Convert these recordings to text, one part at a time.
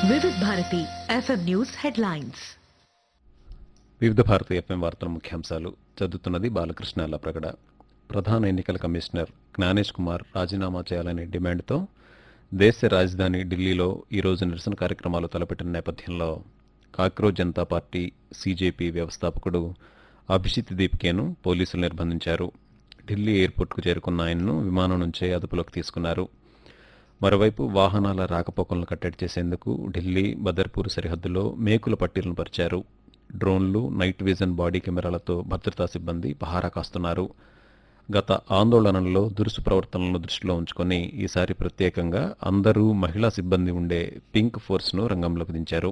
వివిధ Bharati FM news headlines వివిధ భారత ఎఫ్ఎం వార్తల ముఖ్యాంశాలు చదువుతున్నది బాలకృష్ణ అల్లప్రగడ ప్రధాన ఎన్నికల కమిషనర్ జ్ఞానేష్ కుమార్ రాజీనామా చేయాలనే డిమాండ్తో దేశ రాజధాని ఢిల్లీలో ఈరోజు నిరసన కార్యక్రమాలు తలపెట్టిన నేపథ్యంలో కాక్రోజ్ జనతా పార్టీ సీజేపీ వ్యవస్థాపకుడు అభిజిత్ దీప్కేను పోలీసులు నిర్బంధించారు ఢిల్లీ ఎయిర్పోర్ట్కు చేరుకున్న ఆయన్ను విమానం నుంచే అదుపులోకి తీసుకున్నారు మరోవైపు వాహనాల రాకపోకలను కట్టడి చేసేందుకు ఢిల్లీ బదర్పూర్ సరిహద్దులో మేకుల పట్టీలను పరిచారు డ్రోన్లు నైట్ విజన్ బాడీ కెమెరాలతో భద్రతా సిబ్బంది పహారా కాస్తున్నారు గత ఆందోళనల్లో దురుసు ప్రవర్తనలను దృష్టిలో ఉంచుకొని ఈసారి ప్రత్యేకంగా అందరూ మహిళా సిబ్బంది ఉండే పింక్ ఫోర్స్ను రంగంలోకి దించారు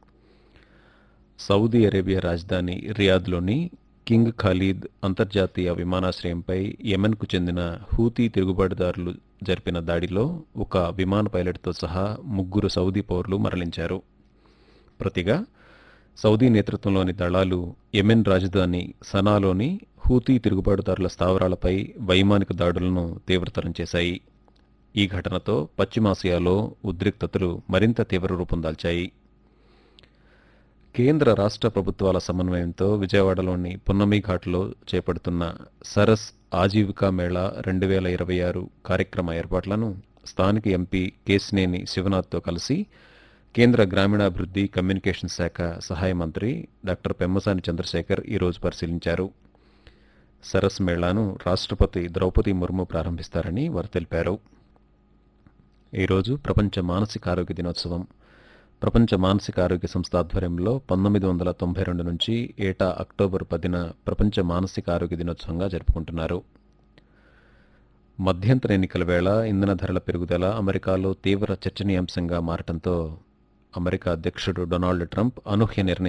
సౌదీ అరేబియా రాజధాని రియాద్లోని కింగ్ ఖాలీద్ అంతర్జాతీయ విమానాశ్రయంపై యెమెన్కు చెందిన హూతీ తిరుగుబాటుదారులు జరిపిన దాడిలో ఒక విమాన పైలట్తో సహా ముగ్గురు సౌదీ పౌరులు మరణించారు ప్రతిగా సౌదీ నేతృత్వంలోని దళాలు యెమెన్ రాజధాని సనాలోని హూతీ తిరుగుబాటుదారుల స్థావరాలపై వైమానిక దాడులను తీవ్రతరం చేశాయి ఈ ఘటనతో పశ్చిమాసియాలో ఉద్రిక్తతలు మరింత తీవ్ర రూపం దాల్చాయి కేంద్ర రాష్ట్ర ప్రభుత్వాల సమన్వయంతో విజయవాడలోని పున్నమి ఘాట్లో చేపడుతున్న సరస్ ఆజీవికా మేళా రెండు వేల ఇరవై ఆరు కార్యక్రమ ఏర్పాట్లను స్థానిక ఎంపీ కేసినేని శివనాథ్తో కలిసి కేంద్ర గ్రామీణాభివృద్ధి కమ్యూనికేషన్ శాఖ సహాయ మంత్రి డాక్టర్ పెమ్మసాని చంద్రశేఖర్ ఈరోజు పరిశీలించారు సరస్ మేళాను రాష్ట్రపతి ద్రౌపది ముర్ము ప్రారంభిస్తారని వారు తెలిపారు ఈరోజు ప్రపంచ మానసిక ఆరోగ్య దినోత్సవం ప్రపంచ మానసిక ఆరోగ్య సంస్థ ఆధ్వర్యంలో పంతొమ్మిది వందల తొంభై రెండు నుంచి ఏటా అక్టోబర్ పదిన ప్రపంచ మానసిక ఆరోగ్య దినోత్సవంగా జరుపుకుంటున్నారు మధ్యంతర ఎన్నికల వేళ ఇంధన ధరల పెరుగుదల అమెరికాలో తీవ్ర చర్చనీయాంశంగా మారటంతో అమెరికా అధ్యక్షుడు డొనాల్డ్ ట్రంప్ అనూహ్య నిర్ణయం